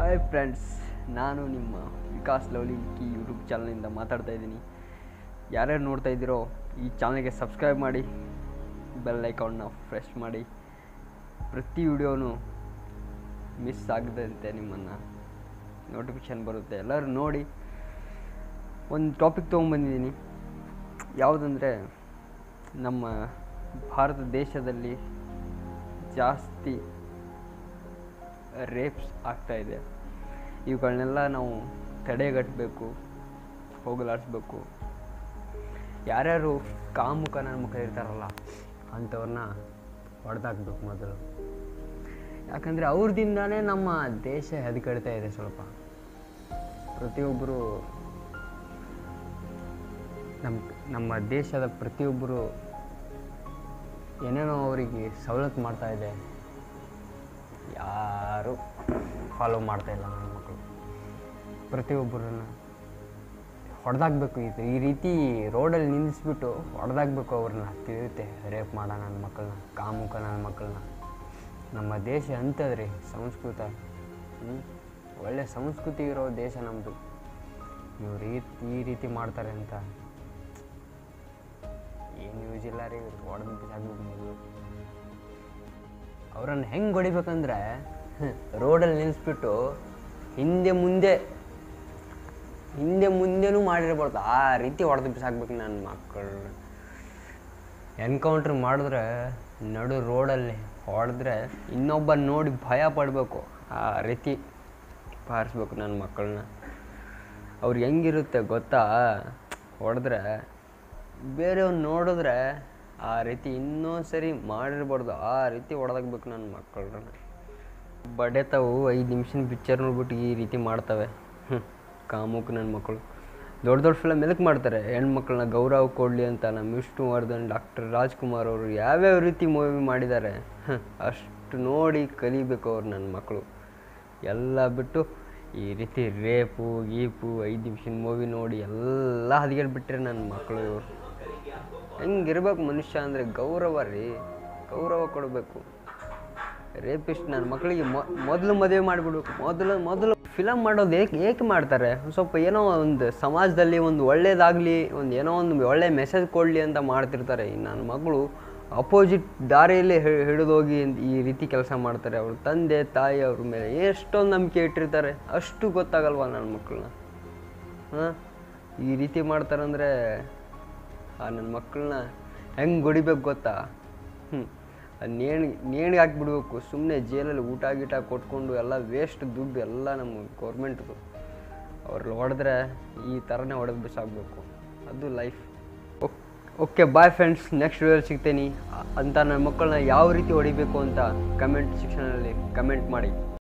hi friends ನಾನು ನಿಮ್ಮ Vikas lovely Vicky YouTube ಚಾನಲಿಂದ ಮಾತಾಡ್ತಾ ಇದ್ದೀನಿ ಯಾರ್ಯಾರು ನೋಡ್ತಾ ಇದ್ದೀರೋ ಈ ಚಾನಲ್ಗೆ ಸಬ್ಸ್ಕ್ರೈಬ್ ಮಾಡಿ ಬೆಲ್ ಐಕಾನ್ನ ಫ್ರೆಶ್ ಮಾಡಿ ಪ್ರತಿ ವಿಡಿಯೋನು ಮಿಸ್ ಆಗದಂತೆ ನಿಮ್ಮನ್ನು ನೋಟಿಫಿಕೇಷನ್ ಬರುತ್ತೆ ಎಲ್ಲರೂ ನೋಡಿ ಒಂದು ಟಾಪಿಕ್ ತೊಗೊಂಬಂದಿದ್ದೀನಿ ಯಾವುದಂದರೆ ನಮ್ಮ ಭಾರತ ದೇಶದಲ್ಲಿ ಜಾಸ್ತಿ ರೇಪ್ಸ್ ಆಗ್ತಾ ಇದೆ ಇವುಗಳನ್ನೆಲ್ಲ ನಾವು ತಡೆಗಟ್ಟಬೇಕು ಹೋಗಲಾಡಿಸ್ಬೇಕು ಯಾರ್ಯಾರು ಕಾಮುಕ ನನ್ನ ಮುಖ ಇರ್ತಾರಲ್ಲ ಅಂಥವ್ರನ್ನ ಹೊಡೆದಾಕ್ಬೇಕು ಮೊದಲು ಯಾಕಂದರೆ ಅವ್ರದಿಂದಾನೇ ನಮ್ಮ ದೇಶ ಹೆದಕಡ್ತಾ ಇದೆ ಸ್ವಲ್ಪ ಪ್ರತಿಯೊಬ್ಬರು ನಮ್ಮ ನಮ್ಮ ದೇಶದ ಪ್ರತಿಯೊಬ್ಬರು ಏನೇನೋ ಅವರಿಗೆ ಸವಲತ್ತು ಮಾಡ್ತಾ ಇದೆ ಯಾರು ಫಾಲೋ ಮಾಡ್ತಾ ಇಲ್ಲ ನನ್ನ ಮಕ್ಕಳು ಪ್ರತಿಯೊಬ್ಬರನ್ನ ಹೊಡೆದಾಕ್ಬೇಕು ಇದು ಈ ರೀತಿ ರೋಡಲ್ಲಿ ನಿಲ್ಲಿಸ್ಬಿಟ್ಟು ಹೊಡೆದಾಕ್ಬೇಕು ಅವ್ರನ್ನ ತಿಳಿಯುತ್ತೆ ರೇಪ್ ಮಾಡ ನನ್ನ ಮಕ್ಕಳನ್ನ ಕಾಮುಕ ನನ್ನ ಮಕ್ಕಳನ್ನ ನಮ್ಮ ದೇಶ ಅಂಥದ್ರಿ ಸಂಸ್ಕೃತ ಹ್ಞೂ ಒಳ್ಳೆ ಸಂಸ್ಕೃತಿ ಇರೋ ದೇಶ ನಮ್ಮದು ಇವ್ರು ಈ ಈ ರೀತಿ ಮಾಡ್ತಾರೆ ಅಂತ ಏನು ಯೂಸ್ ಇಲ್ಲ ರೀ ಹೊಡೆದು ಬಿಸಾಕ್ಬೇಕು ಮೊದಲು ಅವ್ರನ್ನ ಹೆಂಗೆ ಹೊಡಿಬೇಕಂದ್ರೆ ರೋಡಲ್ಲಿ ನಿಲ್ಲಿಸ್ಬಿಟ್ಟು ಹಿಂದೆ ಮುಂದೆ ಹಿಂದೆ ಮುಂದೆನೂ ಮಾಡಿರ್ಬಾರ್ದು ಆ ರೀತಿ ಹೊಡೆದು ಬಿಸಾಕ್ಬೇಕು ನನ್ನ ಮಕ್ಕಳು ಎನ್ಕೌಂಟ್ರ್ ಮಾಡಿದ್ರೆ ನಡು ರೋಡಲ್ಲಿ ಹೊಡೆದ್ರೆ ಇನ್ನೊಬ್ಬ ನೋಡಿ ಭಯ ಪಡಬೇಕು ಆ ರೀತಿ ಬಾರಿಸ್ಬೇಕು ನನ್ನ ಮಕ್ಕಳನ್ನ ಅವ್ರಿಗೆ ಹೆಂಗಿರುತ್ತೆ ಗೊತ್ತಾ ಹೊಡೆದ್ರೆ ಬೇರೆಯವ್ರು ನೋಡಿದ್ರೆ ಆ ರೀತಿ ಇನ್ನೊಂದು ಸರಿ ಮಾಡಿರ್ಬಾರ್ದು ಆ ರೀತಿ ಹೊಡೆದಾಕ್ಬೇಕು ನನ್ನ ಮಕ್ಕಳನ್ನ ಬಡೆತಾವು ಐದು ನಿಮಿಷದ ಪಿಕ್ಚರ್ ನೋಡ್ಬಿಟ್ಟು ಈ ರೀತಿ ಮಾಡ್ತವೆ ಹ್ಞೂ ಕಾಮುಕ್ ನನ್ನ ಮಕ್ಕಳು ದೊಡ್ಡ ದೊಡ್ಡ ಫಿಲಮ್ ಎದಕ್ಕೆ ಮಾಡ್ತಾರೆ ಹೆಣ್ಮಕ್ಳನ್ನ ಗೌರವ ಕೊಡಲಿ ಅಂತ ನಮ್ಮ ವಿಷ್ಣುವರ್ಧನ್ ಡಾಕ್ಟರ್ ರಾಜ್ಕುಮಾರ್ ಅವರು ಯಾವ್ಯಾವ ರೀತಿ ಮೂವಿ ಮಾಡಿದ್ದಾರೆ ಹ್ಮ್, ಅಷ್ಟು ನೋಡಿ ಕಲಿಬೇಕು ಅವ್ರು ನನ್ನ ಮಕ್ಕಳು ಎಲ್ಲ ಬಿಟ್ಟು ಈ ರೀತಿ ರೇಪು ಗೀಪು ಐದು ನಿಮಿಷದ ಮೂವಿ ನೋಡಿ ಎಲ್ಲ ಹದಿಗೆಟ್ಬಿಟ್ರೆ ನನ್ನ ಮಕ್ಕಳು ಇವರು ಹೆಂಗಿರ್ಬೇಕು ಮನುಷ್ಯ ಅಂದರೆ ಗೌರವ ರೀ ಗೌರವ ಕೊಡಬೇಕು ರೇಪಿಸ್ಟ್ ನನ್ನ ಮಕ್ಕಳಿಗೆ ಮೊದಲು ಮದುವೆ ಮಾಡಿಬಿಡ್ಬೇಕು ಮೊದಲು ಮೊದಲು ಫಿಲಮ್ ಮಾಡೋದು ಏಕೆ ಏಕೆ ಮಾಡ್ತಾರೆ ಒಂದ್ ಸ್ವಲ್ಪ ಏನೋ ಒಂದು ಸಮಾಜದಲ್ಲಿ ಒಂದು ಒಳ್ಳೇದಾಗಲಿ ಒಂದು ಏನೋ ಒಂದು ಒಳ್ಳೆ ಮೆಸೇಜ್ ಕೊಡಲಿ ಅಂತ ಮಾಡ್ತಿರ್ತಾರೆ ಈ ನನ್ನ ಮಗಳು ಅಪೋಸಿಟ್ ದಾರಿಯಲ್ಲಿ ಹಿಡಿದೋಗಿ ಈ ರೀತಿ ಕೆಲಸ ಮಾಡ್ತಾರೆ ಅವ್ರ ತಂದೆ ತಾಯಿ ಅವ್ರ ಮೇಲೆ ಎಷ್ಟೊಂದು ನಂಬಿಕೆ ಇಟ್ಟಿರ್ತಾರೆ ಅಷ್ಟು ಗೊತ್ತಾಗಲ್ವಾ ನನ್ನ ಮಕ್ಕಳನ್ನ ಹಾಂ ಈ ರೀತಿ ಮಾಡ್ತಾರಂದರೆ ಆ ನನ್ನ ಮಕ್ಕಳನ್ನ ಹೆಂಗೆ ಹೊಡಿಬೇಕು ಗೊತ್ತಾ ಹ್ಞೂ ಅದು ನೇಣಿ ನೇಣಿಗೆ ಹಾಕ್ಬಿಡ್ಬೇಕು ಸುಮ್ಮನೆ ಜೈಲಲ್ಲಿ ಊಟ ಗೀಟ ಕೊಟ್ಕೊಂಡು ಎಲ್ಲ ವೇಸ್ಟ್ ದುಡ್ಡು ಎಲ್ಲ ನಮ್ಮ ಗೌರ್ಮೆಂಟ್ದು ಅವ್ರಲ್ಲಿ ಹೊಡೆದ್ರೆ ಈ ಥರನೇ ಹೊಡೆದು ಬಿಸಾಕಬೇಕು ಅದು life okay bye friends next ವಿಡಿಯೋಲಿ ಸಿಗ್ತೀನಿ ಅಂತ ನನ್ನ ಮಕ್ಕಳನ್ನ ಯಾವ ರೀತಿ ಹೊಡಿಬೇಕು ಅಂತ ಕಮೆಂಟ್ ಸೆಕ್ಷನಲ್ಲಿ ಕಮೆಂಟ್ ಮಾಡಿ